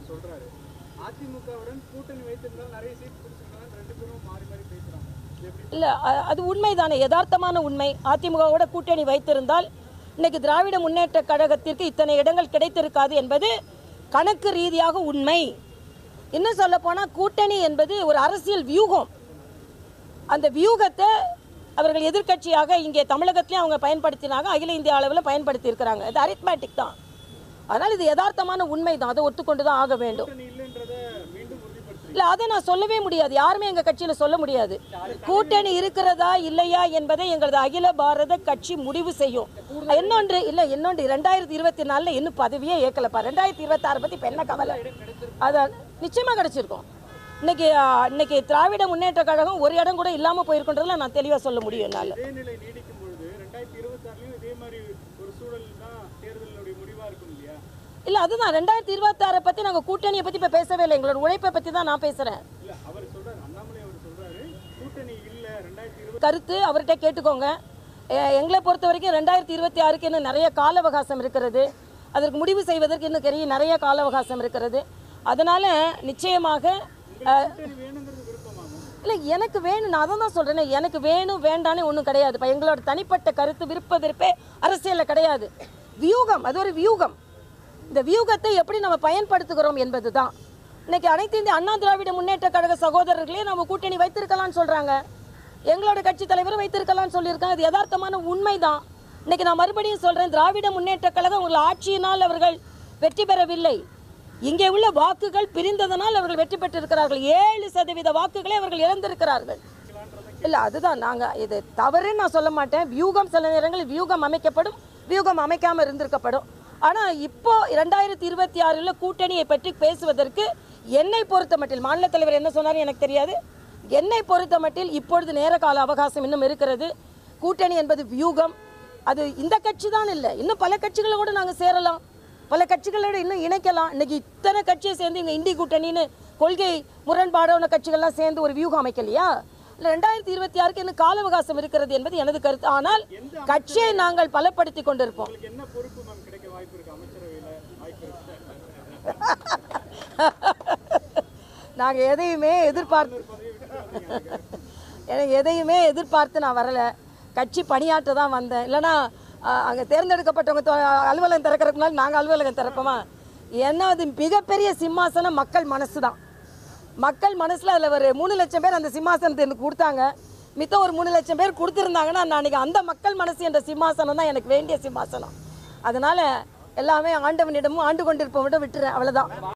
அவர் சொல்றாரு அதிமுகவுடன் கூட்டணி வைத்திருந்தால் நிறைய சீட் பிடிச்சிருக்கலாம் ரெண்டு பேரும் மாறி மாறி பேசுறாங்க இது எப்படி இல்லை அது உண்மைதானே யதார்த்தமான உண்மை அதிமுகவோட கூட்டணி வைத்திருந்தால் இன்னைக்கு திராவிட முன்னேற்ற கழகத்திற்கு இத்தனை இடங்கள் கிடைத்திருக்காது என்பது கணக்கு ரீதியாக உண்மை இன்னும் சொல்ல போனால் கூட்டணி என்பது ஒரு அரசியல் வியூகம் அந்த வியூகத்தை அவர்கள் எதிர்க்கட்சியாக இங்கே தமிழகத்திலையும் அவங்க பயன்படுத்தினாங்க அகில இந்திய அளவில் பயன்படுத்தி இருக்கிறாங்க இது அரித்மேட்டிக் தான் அதனால் இது யதார்த்தமான உண்மை தான் அதை ஒத்துக்கொண்டு தான் ஆக வேண்டும் கூட்டணி இல்லைன்றத மீண்டும் உறுதிப்படுத்துறீங்க இல்ல அதை நான் சொல்லவே முடியாது யாருமே எங்க கட்சியில சொல்ல முடியாது கூட்டணி இருக்கிறதா இல்லையா என்பதை எங்களது அகில பாரத கட்சி முடிவு செய்யும் இன்னொன்று இல்ல இன்னொன்று ரெண்டாயிரத்தி இருபத்தி நாலுல இன்னும் பதவியே ஏற்கலப்பா ரெண்டாயிரத்தி இருபத்தி ஆறு பத்தி இப்ப என்ன கவலை அதான் நிச்சயமா கிடைச்சிருக்கும் இன்னைக்கு ஆ, இன்னைக்கு திராவிட முன்னேற்ற கழகம் ஒரு இடம் கூட இல்லாம போயிருக்குன்றதுல நான் தெளிவா சொல்ல முடியும் என்னால இதே நிலை நீடிக்கும் பொழுது ரெண்டாயிரத்தி இருபத்தி ஆறுலயும் இதே மாதிரி ஒரு சூழல் தான் தேர்தலுடைய முடிவா இருக்கும் இல்லையா இல்ல அதுதான் ரெண்டாயிரத்தி இருபத்தி ஆறை பத்தி நாங்க கூட்டணியை பத்தி இப்ப பேசவே இல்லை எங்களோட உழைப்பை பத்தி தான் நான் பேசுறேன் இல்ல அவர் சொல்றாரு அண்ணாமலை அவர் சொல்றாரு கூட்டணி இல்ல ரெண்டாயிரத்தி இருபத்தி கருத்து அவர்கிட்ட கேட்டுக்கோங்க எ- எங்களை பொறுத்த வரைக்கும் ரெண்டாயிரத்தி இருபத்தி ஆறுக்கு இன்னும் நிறைய கால அவகாசம் இருக்கிறது அதற்கு முடிவு செய்வதற்கு இன்னும் நிறைய நிறைய கால அவகாசம் இருக்கிறது அதனால நிச்சயமாக அஹ், கூட்டணி வேணுங்கிறது விருப்பமாகும் இல்லை எனக்கு வேணும் நான் அதை தான் சொல்கிறேனே எனக்கு வேணும் வேண்டானே ஒன்றும் கிடையாது இப்போ எங்களோட தனிப்பட்ட கருத்து விருப்ப விருப்பே அரசியலில் கிடையாது வியூகம் அது ஒரு வியூகம் இந்த வியூகத்தை எப்படி நம்ம பயன்படுத்துகிறோம் என்பது தான் இன்னைக்கு அனைத்து இந்திய அண்ணா திராவிட முன்னேற்ற கழக சகோதரர்களே நம்ம கூட்டணி வைத்திருக்கலாம்னு சொல்கிறாங்க எங்களோட கட்சி தலைவரும் வைத்திருக்கலாம்னு சொல்லியிருக்காங்க இது யதார்த்தமான உண்மைதான் இன்னைக்கு நான் மறுபடியும் சொல்கிறேன் திராவிட முன்னேற்ற கழகம் உங்கள் ஆட்சியினால் அவர்கள் வெற்றி பெறவில்லை இங்கே உள்ள வாக்குகள் பிரிந்ததனால் அவர்கள் வெற்றி பெற்றிருக்கிறார்கள் ஏழு சதவீத வாக்குகளை அவர்கள் இழந்திருக்கிறார்கள் இல்லை அதுதான் நாங்கள் இது தவறுன்னு நான் சொல்ல மாட்டேன் வியூகம் சில நேரங்களில் வியூகம் அமைக்கப்படும் வியூகம் அமைக்காமல் இருந்திருக்கப்படும் ஆனால் இப்போ ரெண்டாயிரத்தி இருபத்தி ஆறில் கூட்டணியை பற்றி பேசுவதற்கு என்னை பொறுத்த மட்டில் மாநில தலைவர் என்ன சொன்னார் எனக்கு தெரியாது என்னை பொறுத்த மட்டில் இப்பொழுது நேர கால அவகாசம் இன்னும் இருக்கிறது கூட்டணி என்பது வியூகம் அது இந்த கட்சி தான் இல்லை இன்னும் பல கட்சிகளை கூட நாங்கள் சேரலாம் பல கட்சிகளோட இன்னும் இணைக்கலாம் இன்னைக்கு இத்தனை கட்சியை சேர்ந்து இங்கே இண்டி கூட்டணின்னு கொள்கை முரண்பாடான கட்சிகள்லாம் சேர்ந்து ஒரு வியூகம் அமைக்கலையா இல்லை ரெண்டாயிரத்தி இருபத்தி ஆறுக்கு இன்னும் கால அவகாசம் இருக்கிறது என்பது எனது கருத்து ஆனால் கட்சியை நாங்கள் பலப்படுத்தி கொண்டிருப்போம் உங்களுக்கு என்ன பொறுப்பு மேம் கிடைக்க வாய்ப்பு இருக்கு அமைச்சரவையில வாய்ப்பு இருக்கு நாங்கள் எதையுமே எதிர்பார்த்து எனக்கு எதையுமே எதிர்பார்த்து நான் வரலை கட்சி பணியாற்ற தான் வந்தேன் இல்லைன்னா அங்கே தேர்ந்தெடுக்கப்பட்டவங்க தொ- அலுவலகம் திறக்கறதுக்கு முன்னாடி நாங்கள் அலுவலகம் திறப்போமா ஏன்னா அது மிகப்பெரிய சிம்மாசனம் மக்கள் மனசு தான் மக்கள் மனசில் அதில் ஒரு மூணு லட்சம் பேர் அந்த சிம்மாசனத்தை எனக்கு கொடுத்தாங்க மித்தம் ஒரு மூணு லட்சம் பேர் கொடுத்துருந்தாங்கன்னா நான் அன்றைக்கி அந்த மக்கள் மனசு என்ற சிம்மாசனம் தான் எனக்கு வேண்டிய சிம்மாசனம் அதனால் எல்லாமே ஆண்டவனிடமும் ஆண்டு கொண்டிருப்பவனிடம் விட்டுறேன் அவ்வளோதான்